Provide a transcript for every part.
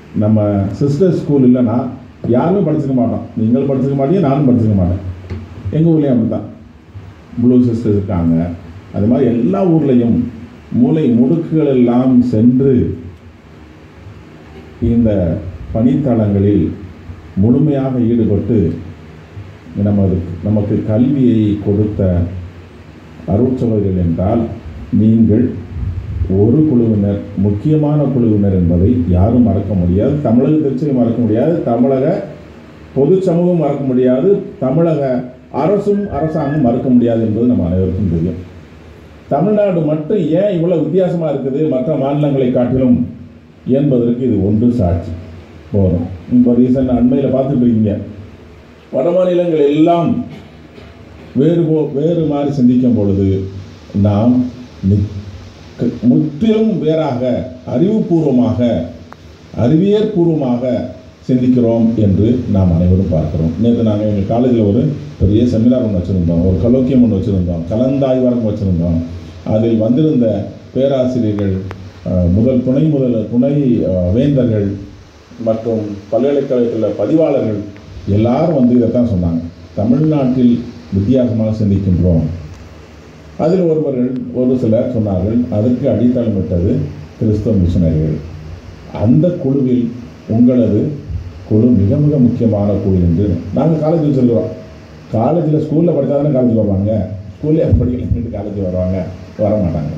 நம்ம sister school இல்லைன்னா யாருமே படிச்சுக்க மாட்டோம் நீங்கள் படிச்சுக்க மாட்டீங்க நானும் படிச்சுக்க மாட்டேன் எங்கள் ஊர்லேயும் அப்படி தான் ப்ளூ சிஸ்டர் இருக்காங்க அது மாதிரி எல்லா ஊர்லேயும் மூளை முடுக்குகள் எல்லாம் சென்று இந்த பணித்தளங்களில் முழுமையாக ஈடுபட்டு நமது நமக்கு கல்வியை கொடுத்த அருட்சகோதரிகள் என்றால் நீங்கள் ஒரு குழுவினர் முக்கியமான குழுவினர் என்பதை யாரும் மறக்க முடியாது தமிழக திருச்சியும் மறக்க முடியாது தமிழக பொது சமூகம் மறக்க முடியாது தமிழக அரசும் அரசாங்கம் மறக்க முடியாது என்பது நம்ம அனைவருக்கும் தெரியும் தமிழ்நாடு மட்டும் ஏன் இவ்வளோ வித்தியாசமாக இருக்குது மற்ற மாநிலங்களை காட்டிலும் என்பதற்கு இது ஒன்று சாட்சி போதும் இப்போ ரீசெண்ட் அண்மையில் பார்த்துட்டு இருக்கீங்க வட மாநிலங்கள் எல்லாம் வேறு போ வேறு மாதிரி சிந்திக்கும் பொழுது நாம் நி- க- முற்றிலும் வேறாக அறிவுபூர்வமாக அறிவியற்பூர்வமாக சிந்திக்கிறோம் என்று நாம் அனைவரும் பார்க்கிறோம் நேற்று நாங்கள் எங்கள் காலேஜில் ஒரு பெரிய செமினார் ஒன்று வச்சுருந்தோம் ஒரு கலோக்கியம் ஒன்று வச்சுருந்தோம் கலந்தாய்வரம் வச்சுருந்தோம் அதில் வந்திருந்த பேராசிரியர்கள் அஹ், முதல் துணை முதல் துணை அஹ், வேந்தர்கள் மற்றும் பல்கலைக்கழகத்தில் பதிவாளர்கள் எல்லாரும் வந்து இதைத்தான் சொன்னாங்க தமிழ்நாட்டில் வித்தியாசமாக சிந்திக்கின்றோம் அதில் ஒருவர்கள் ஒரு சிலர் சொன்னார்கள் அதற்கு அடித்தளமிட்டது கிறிஸ்தவ மிஷனரிகள் அந்த குழுவில் உங்களது குழு மிக மிக முக்கியமான குழு என்று நாங்கள் காலேஜ் வச்சுருக்கிறோம் காலேஜில் ஸ்கூலில் படித்தா தானே காலேஜ் வருவாங்க ஸ்கூல்லே படிக்கலன்ட்டு காலேஜ் வருவாங்க வர மாட்டாங்க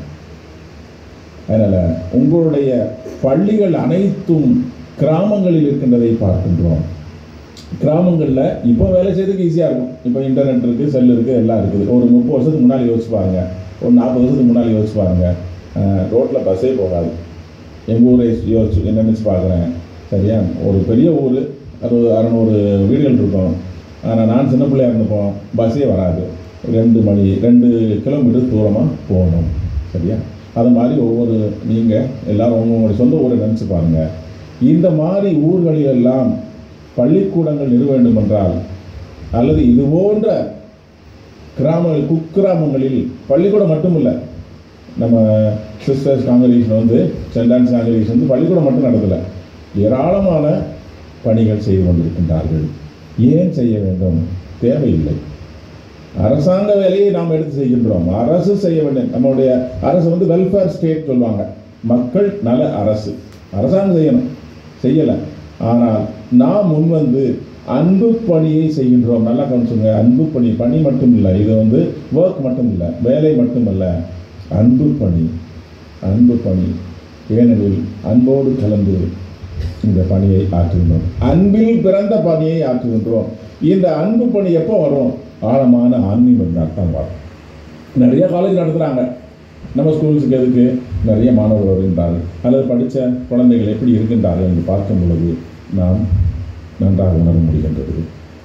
அதனால் உங்களுடைய பள்ளிகள் அனைத்தும் கிராமங்களில் இருக்கின்றதை பார்க்கின்றோம் கிராமங்களில் இப்போ வேலை செய்யறதுக்கு ஈஸியாக இருக்கும் இப்போ இன்டர்நெட் இருக்குது செல் இருக்குது எல்லாம் இருக்குது ஒரு முப்பது வருஷத்துக்கு முன்னாடி யோசிச்சு பாருங்க ஒரு நாற்பது வருஷத்துக்கு முன்னாடி யோசிச்சு பாருங்க ரோட்டில் பஸ்ஸே போகாது எங்கள் ஊரை யோசிச்சு நினச்சி பார்க்குறேன் சரியா ஒரு பெரிய ஊர் அறுபது அறநூறு வீடுகள் இருக்கும் ஆனால் நான் சின்ன பிள்ளையா இருந்தப்போம் பஸ்ஸே வராது ரெண்டு மணி ரெண்டு கிலோமீட்டர் தூரமாக போகணும் சரியா அது மாதிரி ஒவ்வொரு நீங்கள் எல்லாரும் உங்களுடைய சொந்த ஊரை நினச்சி பாருங்கள் இந்த மாதிரி ஊர்களில் எல்லாம் பள்ளிக்கூடங்கள் நிறுவ வேண்டும் என்றால் அல்லது இது போன்ற கிராமங்கள் குக்கிராமங்களில் பள்ளிக்கூடம் மட்டும் இல்லை நம்ம சிஸ்டர்ஸ் காங்கிரேஷன் வந்து சென்ட் ஆன்ஸ் காங்கிரேஷன் வந்து பள்ளிக்கூடம் மட்டும் நடத்தலை ஏராளமான பணிகள் செய்து கொண்டிருக்கின்றார்கள் ஏன் செய்ய வேண்டும் தேவையில்லை அரசாங்க வேலையை நாம் எடுத்து செய்கின்றோம் அரசு செய்ய வேண்டும் நம்மளுடைய அரசு வந்து வெல்ஃபேர் ஸ்டேட் சொல்லுவாங்க மக்கள் நல அரசு அரசாங்கம் செய்யணும் செய்யலை ஆனால் நாம் முன்வந்து அன்பு பணியை செய்கின்றோம் நல்லா கவனிச்சுங்க அன்பு பணி பணி மட்டும் இல்லை இது வந்து ஒர்க் மட்டும் இல்லை வேலை மட்டுமல்ல அன்பு பணி அன்பு பணி ஏனெனில் அன்போடு கலந்து இந்த பணியை ஆற்றுகின்றோம் அன்பில் பிறந்த பணியை ஆற்றுகின்றோம் இந்த அன்பு பணி எப்போ வரும் ஆழமான ஆன்மீகம் இருந்தால் தான் வரும் நிறைய காலேஜ் நடத்துகிறாங்க நம்ம ஸ்கூல்ஸுக்கு எதுக்கு நிறைய மாணவர்கள் வருகின்றார்கள் அல்லது படித்த குழந்தைகள் எப்படி இருக்கின்றார்கள் என்று பார்க்கும் பொழுது நாம் நன்றாக உணர முடிகின்றது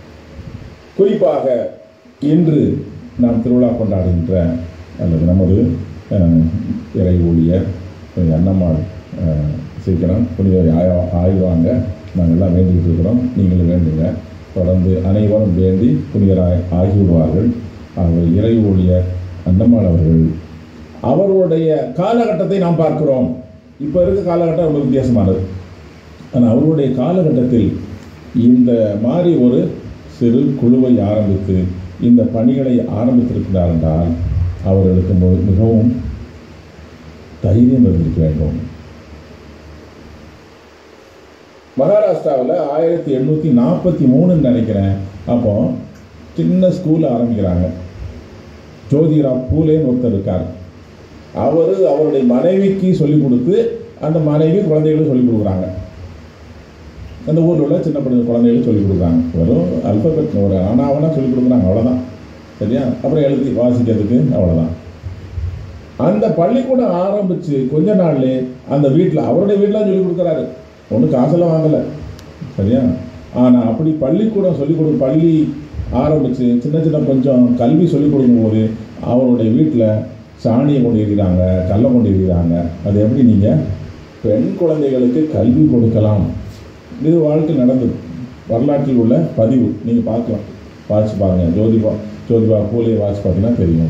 குறிப்பாக இன்று நாம் திருவிழா கொண்டாடுகின்ற அல்லது நமது அஹ், இறை ஊழியர் புனித அன்னம்மாள் அஹ், சீக்கிரம் புனித ஆய- ஆய்வாங்க நாங்கள் எல்லாம் வேண்டிக்கிட்டு இருக்கிறோம் நீங்களும் வேண்டுங்க தொடர்ந்து அனைவரும் வேண்டி புனிதராய் ஆகிவிடுவார்கள் ஆகவே இறை ஊழியர் அன்னம்மாள் அவர்கள் அவர்களுடைய காலகட்டத்தை நாம் பார்க்கிறோம் இப்போ இருக்க காலகட்டம் ரொம்ப வித்தியாசமானது ஆனால் அவருடைய காலகட்டத்தில் இந்த மாதிரி ஒரு சிறு குழுவை ஆரம்பித்து இந்த பணிகளை ஆரம்பித்திருக்கிறார் என்றால் அவர்களுக்கு மு- மிகவும் தைரியம் இருந்திருக்க வேண்டும் மகாராஷ்டிராவில் ஆயிரத்தி எண்ணூற்றி நாற்பத்தி மூணுன்னு நினைக்கிறேன் அப்போ சின்ன ஸ்கூல் ஆரம்பிக்கிறாங்க ஜோதிராவ் பூலேன்னு ஒருத்தர் இருக்கார் அவர் அவருடைய மனைவிக்கு சொல்லிக் கொடுத்து அந்த மனைவி குழந்தைகளுக்கு சொல்லிக் கொடுக்குறாங்க அந்த ஊரில் உள்ள சின்ன பிள்ளை குழந்தைகளுக்கு சொல்லிக் கொடுக்குறாங்க வெறும் அல்பபெட் ஒரு ஆனாவனா சொல்லிக் கொடுக்குறாங்க அவ்வளோதான் சரியா அப்புறம் எழுதி வாசிக்கிறதுக்கு அவ்வளோதான் அந்த பள்ளிக்கூடம் ஆரம்பித்து கொஞ்ச நாள்லே அந்த வீட்டில் அவருடைய வீட்டில் சொல்லிக் கொடுக்குறாரு ஒன்றும் காசெல்லாம் வாங்கலை சரியா ஆனால் அப்படி பள்ளிக்கூடம் சொல்லிக் கொடு பள்ளி ஆரம்பித்து சின்ன சின்ன கொஞ்சம் கல்வி சொல்லிக் கொடுக்கும்போது அவருடைய வீட்டில் சாணியை கொண்டு இருக்கிறாங்க கல்லை கொண்டு இருக்கிறாங்க அது எப்படி நீங்கள் பெண் குழந்தைகளுக்கு கல்வி கொடுக்கலாம் இது வாழ்க்கை நடந்தது வரலாற்றில் உள்ள பதிவு நீங்கள் பார்க்கலாம் வாசிச்சு பாருங்கள் ஜோதிபா ஜோதிபா பூலையை வாசிச்சு பார்த்தீங்கன்னா தெரியும்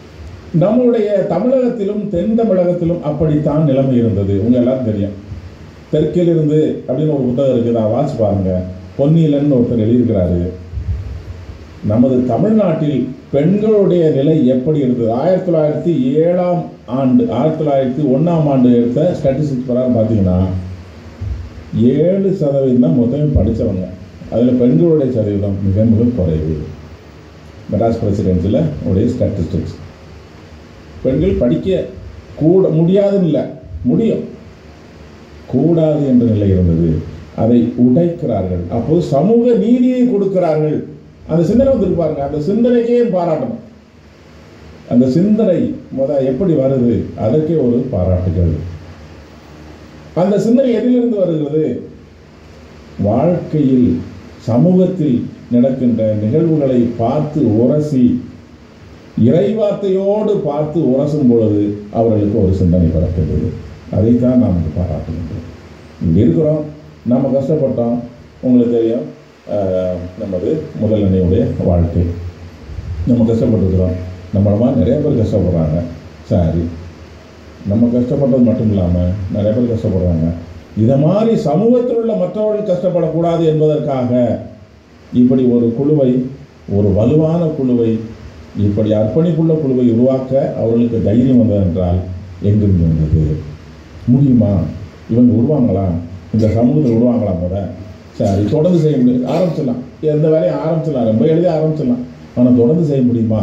நம்முடைய தமிழகத்திலும் தென் தமிழகத்திலும் அப்படித்தான் நிலைமை இருந்தது உங்க எல்லாரும் தெரியும் தெற்கிலிருந்து அப்படின்னு ஒரு புத்தகம் இருக்குது நான் வாசி பாருங்க பொன்னியிலன்னு ஒருத்தர் எழுதியிருக்கிறாரு நமது தமிழ்நாட்டில் பெண்களுடைய நிலை எப்படி இருந்தது ஆயிரத்தி தொள்ளாயிரத்தி ஏழாம் ஆண்டு ஆயிரத்தி தொள்ளாயிரத்தி ஒன்றாம் ஆண்டு எடுத்த ஸ்டாட்டிஸ்டிக்ஸ் பிரகாரம் பார்த்தீங்கன்னா ஏழு சதவீதம் தான் மொத்தமே படித்தவங்க அதில் பெண்களுடைய சதவீதம் மிக மிக குறைவு மெட்ராஸ் பிரசிடென்சியில் உடைய ஸ்டாட்டிஸ்டிக்ஸ் பெண்கள் படிக்க கூட முடியாதுன்னு இல்லை முடியும் கூடாது என்ற நிலை இருந்தது அதை உடைக்கிறார்கள் அப்போது சமூக நீதியை கொடுக்கிறார்கள் அந்த சிந்தனை வந்துருப்பாருங்க அந்த சிந்தனைக்கே பாராட்டணும் அந்த சிந்தனை முத எப்படி வருது அதற்கே ஒரு பாராட்டுகள் அந்த சிந்தனை எதிலிருந்து வருகிறது வாழ்க்கையில் சமூகத்தில் நடக்கின்ற நிகழ்வுகளை பார்த்து உரசி இறைவார்த்தையோடு பார்த்து உரசும் பொழுது அவர்களுக்கு ஒரு சிந்தனை பிறக்கிறது அதைத்தான் நாம் இங்கு பாராட்டுகின்றோம் இங்கே இருக்கிறோம் நம்ம கஷ்டப்பட்டோம் உங்களுக்கு தெரியும் ஆஹ், நமது முதலனையுடைய வாழ்க்கை நம்ம கஷ்டப்பட்டுருக்குறோம் நம்மள மாதிரி நிறைய பேர் கஷ்டப்படுறாங்க சரி நம்ம கஷ்டப்பட்டது மட்டும் இல்லாமல் நிறைய பேர் கஷ்டப்படுறாங்க இதை மாதிரி சமூகத்தில் உள்ள மற்றவர்கள் கஷ்டப்படக்கூடாது என்பதற்காக இப்படி ஒரு குழுவை ஒரு வலுவான குழுவை இப்படி அர்ப்பணிப்புள்ள குழுவை உருவாக்க அவர்களுக்கு தைரியம் வந்ததென்றால் எங்கிருந்து வந்தது முடியுமா இவங்க விடுவாங்களா இந்த சமூகத்தில் விடுவாங்களா முத சரி தொடர்ந்து செய்ய முடியும் ஆரம்பிச்சிடலாம் எந்த வேலையும் ஆரம்பிச்சிடலாம் ரொம்ப எளிதாக ஆரம்பிச்சிடலாம் ஆனால் தொடர்ந்து செய்ய முடியுமா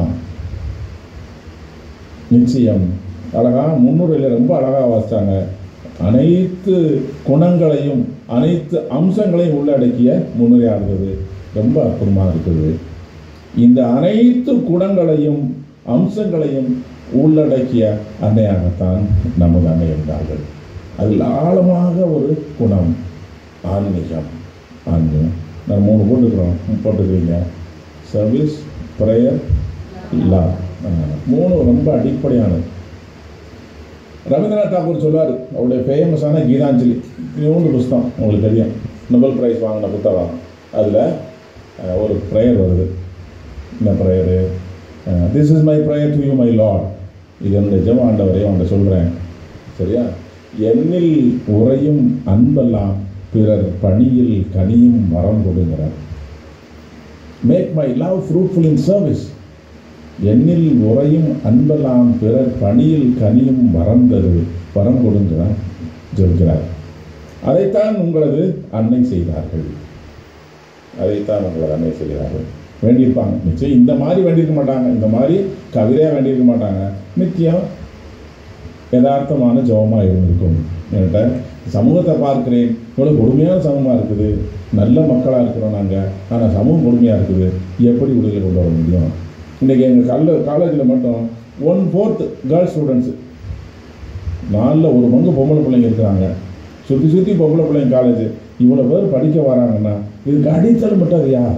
நிச்சயம் அழகா முன்னுரையில் ரொம்ப அழகாக வாசித்தாங்க அனைத்து குணங்களையும் அனைத்து அம்சங்களையும் உள்ளடக்கிய முன்னுரையாக இருக்குது ரொம்ப அற்புதமாக இருக்குது இந்த அனைத்து குணங்களையும் அம்சங்களையும் உள்ளடக்கிய அன்னையாகத்தான் நமது அன்னை இருந்தார்கள் அதில் ஆழமாக ஒரு குணம் ஆன்மீகம் ஆன்மீகம் நான் மூணு போட்டுக்கிறோம் போட்டுக்கிறீங்க சர்வீஸ் ப்ரேயர் லா மூணு ரொம்ப அடிப்படையானது ரவீந்திரநாத் தாக்கூர் சொல்வார் அவருடைய ஃபேமஸான கீதாஞ்சலி இவங்க புஸ்தகம் உங்களுக்கு தெரியும் நோபல் பிரைஸ் வாங்கின புத்தகம் அதில் ஒரு ப்ரேயர் வருது என்ன prayer this is my prayer to you my lord இது என்னுடைய ஜெபம் ஆண்டவரே அவன்கிட்ட சொல்கிறேன் சரியா என்னில் உறையும் அன்பெல்லாம் பிறர் பணியில் கனியும் வரம் கொடுங்கிறார் make my love fruitful in service என்னில் உறையும் அன்பெல்லாம் பிறர் பணியில் கனியும் வரம் தரு வரம் கொடுங்கிறார் சொல்கிறார் அதைத்தான் உங்களது அன்னை செய்தார்கள் அதைத்தான் உங்களது அன்னை செய்கிறார்கள் வேண்டியிருப்பாங்க நிச்சயம் இந்த மாதிரி வேண்டியிருக்க மாட்டாங்க இந்த மாதிரி கவிதையாக வேண்டியிருக்க மாட்டாங்க நித்தியம் யதார்த்தமான ஜபமாக இருந்திருக்கும் என்கிட்ட சமூகத்தை பார்க்கிறேன் இவ்வளோ கொடுமையான சமூகமாக இருக்குது நல்ல மக்களாக இருக்கிறோம் நாங்கள் ஆனால் சமூகம் கொடுமையாக இருக்குது எப்படி விடுதலை கொண்டு வர முடியும் இன்றைக்கி எங்கள் கல்ல காலேஜில் மட்டும் ஒன் ஃபோர்த் கேர்ள்ஸ் ஸ்டூடெண்ட்ஸு நாலில் ஒரு பங்கு பொம்பளை பிள்ளைங்க இருக்கிறாங்க சுற்றி சுற்றி பொம்பளை பிள்ளைங்க காலேஜ் இவ்வளோ பேர் படிக்க வராங்கன்னா இதுக்கு அடித்தளம் மட்டும் அது யார்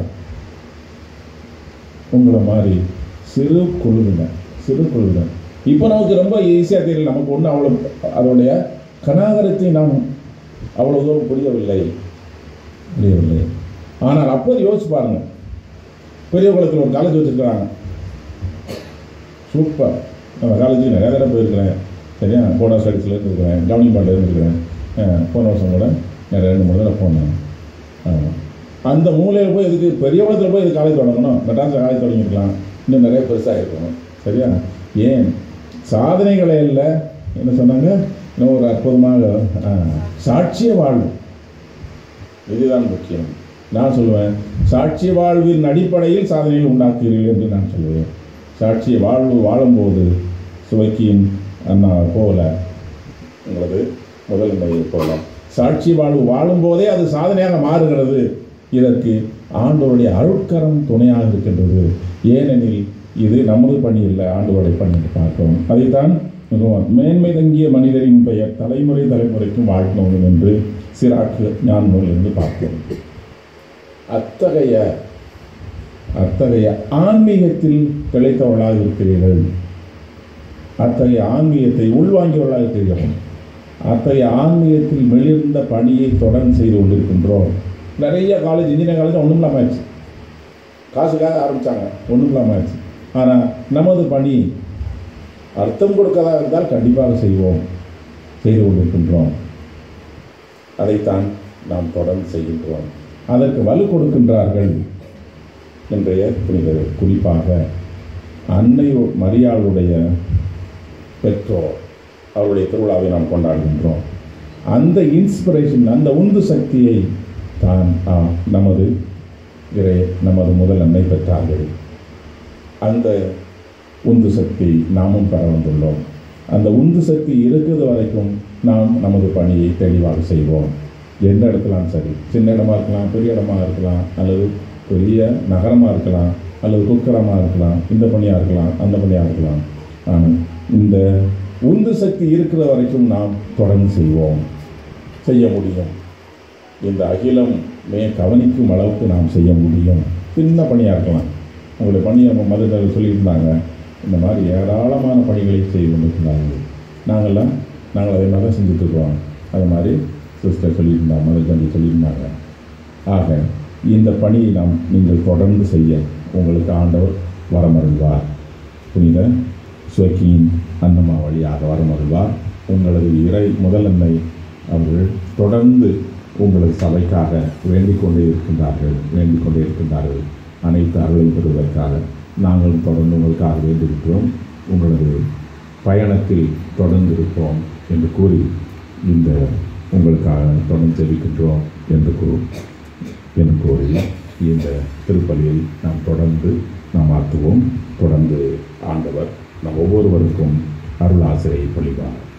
உங்களை மாதிரி சிறு குழுவினர் சிறு குழுவினர் இப்போ நமக்கு ரொம்ப ஈஸியாக தெரியல நமக்கு ஒன்றும் அவ்வளோ அதோடைய கனாகரத்தை நாம் அவ்வளோ தூரம் புரியவில்லை புரியவில்லை ஆனால் அப்போது யோசிச்சு பாருங்க பெரிய குளத்தில் ஒரு காலேஜ் வச்சுருக்கிறாங்க சூப்பர் நம்ம காலேஜுக்கு நிறைய தடவை போயிருக்கிறேன் சரியா போடா ஸ்டடிஸில் இருந்துருக்கிறேன் கவர்னிங் பாட்டில் இருந்துருக்கிறேன் அஹ் போன வருஷம் கூட நிறைய ரெண்டு மூணு தடவை போனேன் ஆமாம் அந்த மூலையில் போய் இதுக்கு பெரிய குளத்தில் போய் இது காலேஜ் தொடங்கணும் மெட்ராஸில் காலேஜ் தொடங்கியிருக்கலாம் இன்னும் நிறைய பெருசாக இருக்கணும் சரியா ஏன் சாதனைகளை இல்லை என்ன சொன்னாங்க இன்னும் ஒரு அற்புதமாக ஆ, சாட்சிய வாழ்வு இதுதான் முக்கியம் நான் சொல்லுவேன் சாட்சிய வாழ்வின் அடிப்படையில் சாதனைகள் உண்டாக்குகிறீர்கள் என்று நான் சொல்லுவேன் சாட்சிய வாழ்வு வாழும்போது சுவைக்கியின் அண்ணா போல உங்களது முதன்மையை போல சாட்சி வாழ்வு வாழும்போதே அது சாதனையாக மாறுகிறது இதற்கு ஆண்டவருடைய அருட்கரம் துணையாக இருக்கின்றது ஏனெனில் இது நமது பணி இல்லை ஆண்டவருடைய பணி என்று பார்க்கிறோம் அதைத்தான் மிகவும் மேன்மை தங்கிய மனிதரின் பெயர் தலைமுறை தலைமுறைக்கும் வாழ்க்கணும் என்று சிராக்கு ஞான் நூலிலிருந்து பார்க்கிறோம் அத்தகைய அத்தகைய ஆன்மீகத்தில் பிழைத்தவர்களாக இருக்கிறீர்கள் அத்தகைய ஆன்மீகத்தை உள்வாங்கியவர்களாக இருக்கிறீர்கள் அத்தகைய ஆன்மீகத்தில் மெளிர்ந்த பணியை தொடர்ந்து செய்து கொண்டிருக்கின்றோம் நிறைய காலேஜ் இன்ஜினியரிங் காலேஜ் ஒன்றும் இல்லாமல் ஆயிடுச்சு காசுக்காக ஆரம்பித்தாங்க ஒன்றும் இல்லாமல் ஆயிடுச்சு ஆனால் நமது பணி அர்த்தம் கொடுக்கறதா இருந்தால் கண்டிப்பாக செய்வோம் செய்து கொண்டிருக்கின்றோம் அதைத்தான் நாம் தொடர்ந்து செய்கின்றோம் அதற்கு வலு கொடுக்கின்றார்கள் இன்றைய புனிதர் குறிப்பாக அன்னை மரியாளுடைய பெற்றோர் அவருடைய திருவிழாவை நாம் கொண்டாடுகின்றோம் அந்த இன்ஸ்பிரேஷன் அந்த உந்து சக்தியை தான் ஆ, நமது இறை நமது முதல் அன்னை பெற்றார்கள் அந்த உந்து சக்தி நாமும் பெற வந்துள்ளோம் அந்த உந்து சக்தி இருக்கிறது வரைக்கும் நாம் நமது பணியை தெளிவாக செய்வோம் எந்த இடத்துலாம் சரி சின்ன இடமா இருக்கலாம் பெரிய இடமா இருக்கலாம் அல்லது பெரிய நகரமாக இருக்கலாம் அல்லது குக்கரமாக இருக்கலாம் இந்த பணியாக இருக்கலாம் அந்த பணியாக இருக்கலாம் ஆனால் இந்த உந்து சக்தி இருக்கிற வரைக்கும் நாம் தொடர்ந்து செய்வோம் செய்ய முடியும் இந்த அகிலம் மே கவனிக்கும் அளவுக்கு நாம் செய்ய முடியும் சின்ன பணியாக இருக்கலாம் உங்களுடைய பணியை நம்ம மதுரை சொல்லியிருந்தாங்க இந்த மாதிரி ஏராளமான பணிகளை செய்து கொண்டிருக்கிறாங்க நாங்கள்லாம் நாங்கள் அதே மாதிரி தான் செஞ்சுட்ருக்கோம் அது மாதிரி சிஸ்டர் சொல்லியிருந்தாங்க மதுரை தம்பி சொல்லியிருந்தாங்க ஆக இந்த பணியை நாம் நீங்கள் தொடர்ந்து செய்ய உங்களுக்கு ஆண்டவர் வரமருள்வார் புனித சுவக்கியின் அன்னம்மா வழியாக வரமருள்வார் உங்களது இறை முதலன்னை அவர்கள் தொடர்ந்து உங்களது சபைக்காக வேண்டிக் கொண்டே இருக்கின்றார்கள் வேண்டிக் கொண்டே இருக்கின்றார்கள் அனைத்து அருளையும் பெறுவதற்காக நாங்களும் தொடர்ந்து உங்களுக்காக வேண்டியிருக்கிறோம் உங்களது பயணத்தில் தொடர்ந்து இருப்போம் என்று கூறி இந்த உங்களுக்காக தொடர்ந்து தெரிவிக்கின்றோம் என்று கூ என்று கூறி இந்த திருப்பலியை நாம் தொடர்ந்து நாம் ஆற்றுவோம் தொடர்ந்து ஆண்டவர் நம் ஒவ்வொருவருக்கும் அருள் ஆசிரியை பொழிவார்